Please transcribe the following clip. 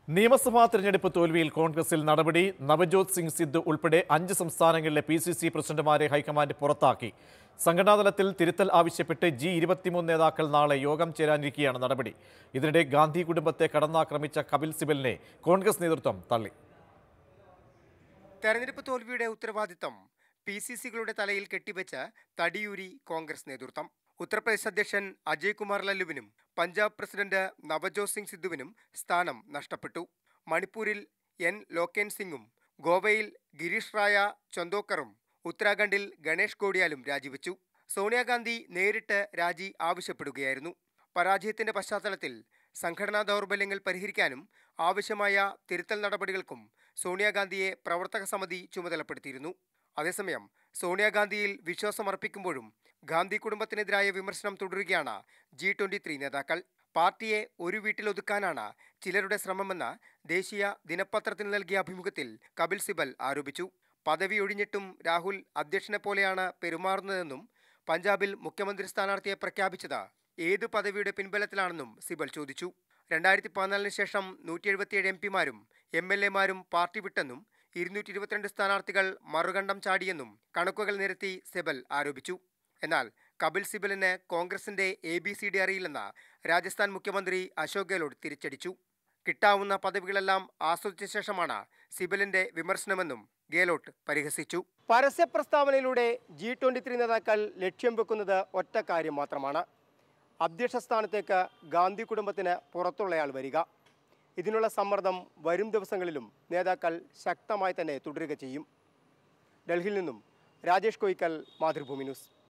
നിയമസഭാ തെരഞ്ഞെടുപ്പ് തോൽവിയിൽ കോൺഗ്രസിൽ നടപടി നവജോത് സിംഗ് സിദ്ധു ഉൾപ്പെടെ അഞ്ച് സംസ്ഥാനങ്ങളിലെ പി സി സി പ്രസിഡന്റുമാരെ ഹൈക്കമാൻഡ് പുറത്താക്കി സംഘടനാതലത്തിൽ തിരുത്തൽ ആവശ്യപ്പെട്ട് ജി ഇരുപത്തിമൂന്ന് നേതാക്കൾ നാളെ യോഗം ചേരാനിരിക്കെയാണ് നടപടി ഇതിനിടെ ഗാന്ധി കുടുംബത്തെ കടന്നാക്രമിച്ച കപിൽ സിബലിനെ കോൺഗ്രസ് നേതൃത്വം തള്ളി തെരഞ്ഞെടുപ്പ് തോൽവിയുടെ ഉത്തരവാദിത്തം പി സി സികളുടെ തലയിൽ കെട്ടിവെച്ച് തടിയൂരി കോൺഗ്രസ് നേതൃത്വം ഉത്തർപ്രദേശ് അധ്യക്ഷൻ അജയ് കുമാർ ലല്ലുവിനും പഞ്ചാബ് പ്രസിഡന്റ് നവജോത് സിംഗ് സിദ്ധുവിനും സ്ഥാനം നഷ്ടപ്പെട്ടു മണിപ്പൂരിൽ എൻ ലോക്കേൻ സിംഗും ഗോവയിൽ ഗിരീഷ് റായ ചന്ദോക്കറും ഉത്തരാഖണ്ഡിൽ ഗണേഷ് ഗോഡിയാലും രാജിവെച്ചു സോണിയാഗാന്ധി നേരിട്ട് രാജി ആവശ്യപ്പെടുകയായിരുന്നു പരാജയത്തിന്റെ പശ്ചാത്തലത്തിൽ സംഘടനാ ദൗർബല്യങ്ങൾ പരിഹരിക്കാനും ആവശ്യമായ തിരുത്തൽ നടപടികൾക്കും സോണിയാഗാന്ധിയെ പ്രവർത്തക സമിതി ചുമതലപ്പെടുത്തിയിരുന്നു അതേസമയം സോണിയാഗാന്ധിയിൽ വിശ്വാസമർപ്പിക്കുമ്പോഴും ഗാന്ധി കുടുംബത്തിനെതിരായ വിമർശനം തുടരുകയാണ് ജി ട്വന്റി ത്രീ നേതാക്കൾ പാർട്ടിയെ ഒരു വീട്ടിലൊതുക്കാനാണ് ചിലരുടെ ശ്രമമെന്ന് ദേശീയ ദിനപത്രത്തിന് നൽകിയ അഭിമുഖത്തിൽ കപിൽ സിബൽ ആരോപിച്ചു പദവി ഒഴിഞ്ഞിട്ടും രാഹുൽ അധ്യക്ഷനെ പോലെയാണ് പെരുമാറുന്നതെന്നും പഞ്ചാബിൽ മുഖ്യമന്ത്രി സ്ഥാനാർത്ഥിയെ പ്രഖ്യാപിച്ചത് ഏത് പദവിയുടെ പിൻബലത്തിലാണെന്നും സിബൽ ചോദിച്ചു രണ്ടായിരത്തി പതിനാലിന് ശേഷം നൂറ്റി എഴുപത്തിയേഴ് എം പിമാരും എം എൽ എമാരും പാർട്ടി വിട്ടെന്നും ഇരുന്നൂറ്റി ഇരുപത്തിരണ്ട് സ്ഥാനാർത്ഥികൾ മറുകണ്ഠം ചാടിയെന്നും കണക്കുകൾ നിരത്തി സിബൽ ആരോപിച്ചു എന്നാൽ കപിൽ സിബലിന് കോൺഗ്രസിന്റെ എ ബി സി ഡി അറിയില്ലെന്ന് രാജസ്ഥാൻ മുഖ്യമന്ത്രി അശോക് ഗെഹ്ലോട്ട് തിരിച്ചടിച്ചു കിട്ടാവുന്ന പദവികളെല്ലാം ആസ്വദിച്ച ശേഷമാണ് സിബലിന്റെ വിമർശനമെന്നും ഗെഹ്ലോട്ട് പരിഹസിച്ചു പരസ്യ പ്രസ്താവനയിലൂടെ ജി ട്വന്റി ത്രീ നേതാക്കൾ ലക്ഷ്യം വെക്കുന്നത് ഒറ്റ കാര്യം മാത്രമാണ് അധ്യക്ഷ സ്ഥാനത്തേക്ക് ഗാന്ധി കുടുംബത്തിന് പുറത്തുള്ളയാൾ വരിക ഇതിനുള്ള സമ്മർദ്ദം വരും ദിവസങ്ങളിലും നേതാക്കൾ ശക്തമായി തന്നെ തുടരുക ചെയ്യും ഡൽഹിയിൽ നിന്നും രാജേഷ് കോയിക്കൽ മാതൃഭൂമി ന്യൂസ്